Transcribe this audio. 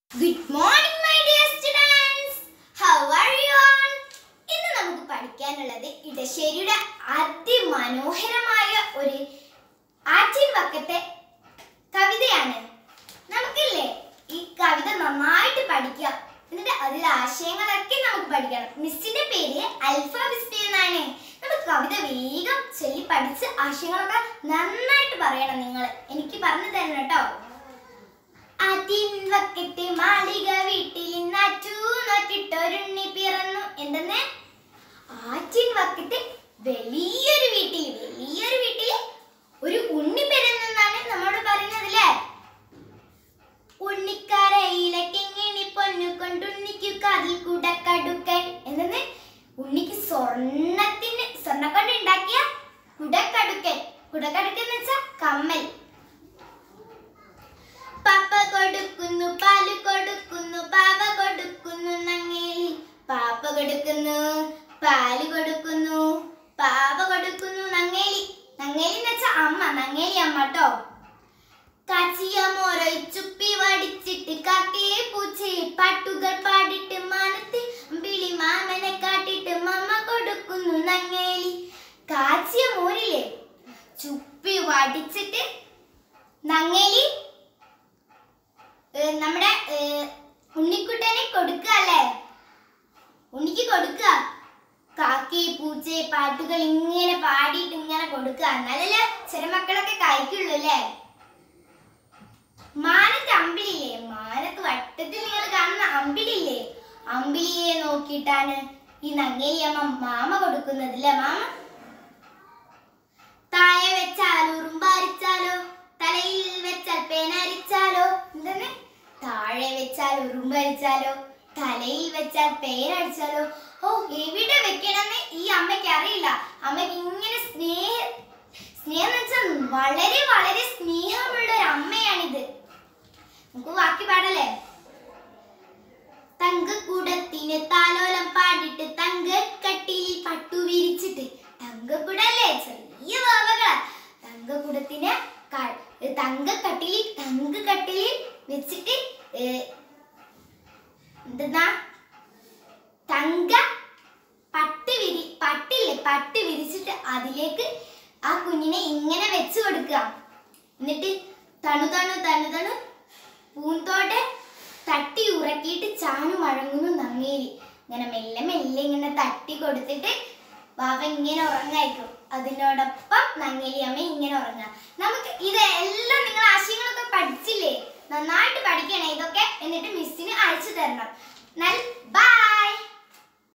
Good morning, my dear students. How are you all? ഇന്ന് നമുക്ക് പഠിക്കാനുള്ളത് ഇടശ്ശേരിയുടെ അതിമനോഹരമായ ഒരു ആറ്റിൻ വക്കത്തെ കവിതയാണ് നമുക്കില്ലേ ഈ കവിത നന്നായിട്ട് പഠിക്കാം എന്നിട്ട് അതിലെ ആശയങ്ങളൊക്കെ നമുക്ക് പഠിക്കണം മിസ്സിന്റെ പേര് അൽഫ ബിസ്റ്റി എന്നാണ് നമുക്ക് കവിത വേഗം ചൊല്ലി പഠിച്ച് ആശയങ്ങളൊക്കെ നന്നായിട്ട് പറയണം നിങ്ങൾ എനിക്ക് പറഞ്ഞു തരണം കേട്ടോ അതിൻവക്കത്തെ മാളിക വീട്ടിൽ നറ്റു നട്ടിട്ടൊരുണ്ണി പിറന്നു എന്തെന്ന് ആറ്റിൻ വക്കത്തെ വലിയൊരു വീട്ടിൽ വലിയൊരു വീട്ടിൽ ഒരു ഉണ്ണി പിറന്നെന്നാണ് നമ്മോട് പറയുന്നത് അല്ലേ ഉണ്ണിക്കരയിലെ കിങ്ങിണി പൊന്നു കൊണ്ടുണ്ണിക്കു കാതിൽ കുടക്കടുക്കൻ എന്തെന്ന് ഉണ്ണിക്ക് സ്വർണത്തിന് സ്വർണ്ണ കൊണ്ട് ഉണ്ടാക്കിയ കുടക്കടുക്കൻ കുടക്കടുക്കൻ എന്ന് വെച്ചാൽ കമ്മൽ പപ്പ കൊടുക്കുന്നു പാല് കൊടുക്കുന്നു പാവ കൊടുക്കുന്നു നങ്ങേലി പാപ്പ കൊടുക്കുന്നു പാല് കൊടുക്കുന്നു പാവ കൊടുക്കുന്നു നങ്ങേലി നങ്ങേലി എന്ന് വെച്ചാ അമ്മ നങ്ങേലി അമ്മ ട്ടോ കാച്ചിയ മോരൊച്ചുപ്പി വടിച്ചിട്ട് കാക്കയെ പൂച്ചയെ പാട്ടുകൾ പാടിട്ട് മാനത്ത് അമ്പിളി മാമനെ കാട്ടിട്ട് മമ്മ കൊടുക്കുന്നു നങ്ങേലി കാച്ചിയ മോരില്ലേ ചുപ്പി വടിച്ചിട്ട് നങ്ങേലി ഏഹ് നമ്മുടെ ഏഹ് ഉണ്ണിക്കുട്ടനെ കൊടുക്കുക അല്ലേ ഉണ്ണിക്ക് കൊടുക്കുക കാക്കി പൂച്ച പാട്ടുകൾ ഇങ്ങനെ പാടിയിട്ട് ഇങ്ങനെ കൊടുക്കുക എന്നാലല്ലേ ചില മക്കളൊക്കെ കഴിക്കുള്ളൂ അല്ലേ മാനത്ത് അമ്പിളില്ലേ മാനത്ത് വട്ടത്തിൽ നിങ്ങൾ കാണുന്ന അമ്പിളില്ലേ അമ്പിളിയെ നോക്കിയിട്ടാണ് ഈ നങ്ങേലിയമ്മ മാമ കൊടുക്കുന്നത് അല്ലേ മാമ താഴെ വെച്ചാലോ ഉറുമ്പരിച്ചാലോ തലയിൽ വെച്ചാൽ പേനരിച്ചാലോ എന്തെന്ന് താഴെ വെച്ചാൽ ഉറുമ്പരിച്ചാലോ തലയിൽ വെച്ചാൽ പേനടിച്ചാലോ ഓ എവിടെ വെക്കണമെന്ന് ഈ അമ്മയ്ക്ക് അറിയില്ല അമ്മയ്ക്ക് ഇങ്ങനെ സ്നേഹ സ്നേഹം എന്ന് വെച്ചാൽ വളരെ വളരെ സ്നേഹമുള്ള ഒരു അമ്മയാണിത് നമുക്ക് ബാക്കി പാടല്ലേ തങ്കക്കൂടത്തിന് താലോലം പാടിട്ട് തങ്കക്കട്ടിയിൽ പട്ടു വിരിച്ചിട്ട് തങ്കക്കുടല്ലേ ചെറിയ പാവകളാ തങ്കക്കുടത്തിന് ക- തങ്കക്കട്ടിലിൽ തങ്കക്കട്ടിലിൽ വെച്ചിട്ട് ഏ, എന്തെന്നാ തങ്ക പട്ട് വിരി പട്ടില്ലേ പട്ട് വിരിച്ചിട്ട് അതിലേക്ക് ആ കുഞ്ഞിനെ ഇങ്ങനെ വെച്ച് കൊടുക്കുക എന്നിട്ട് തണു തണു തണു തണു പൂന്തോട്ടെ തട്ടി ഉറക്കിയിട്ട് ചാണു മഴങ്ങുന്നു നങ്ങേലി ഇങ്ങനെ മെല്ലെ മെല്ലെ ഇങ്ങനെ തട്ടി കൊടുത്തിട്ട് ബാബ ഇങ്ങനെ ഉറങ്ങായിരിക്കും അതിനോടൊപ്പം നങ്ങേലി അമ്മ ഇങ്ങനെ ഉറങ്ങാം നമുക്ക് ഇതെല്ലാം നിങ്ങൾ ആശയങ്ങളൊക്കെ പഠിച്ചില്ലേ നന്നായിട്ട് പഠിക്കണേ ഇതൊക്കെ എന്നിട്ട് മിസ്സിന് അയച്ചു തരണം ബൈ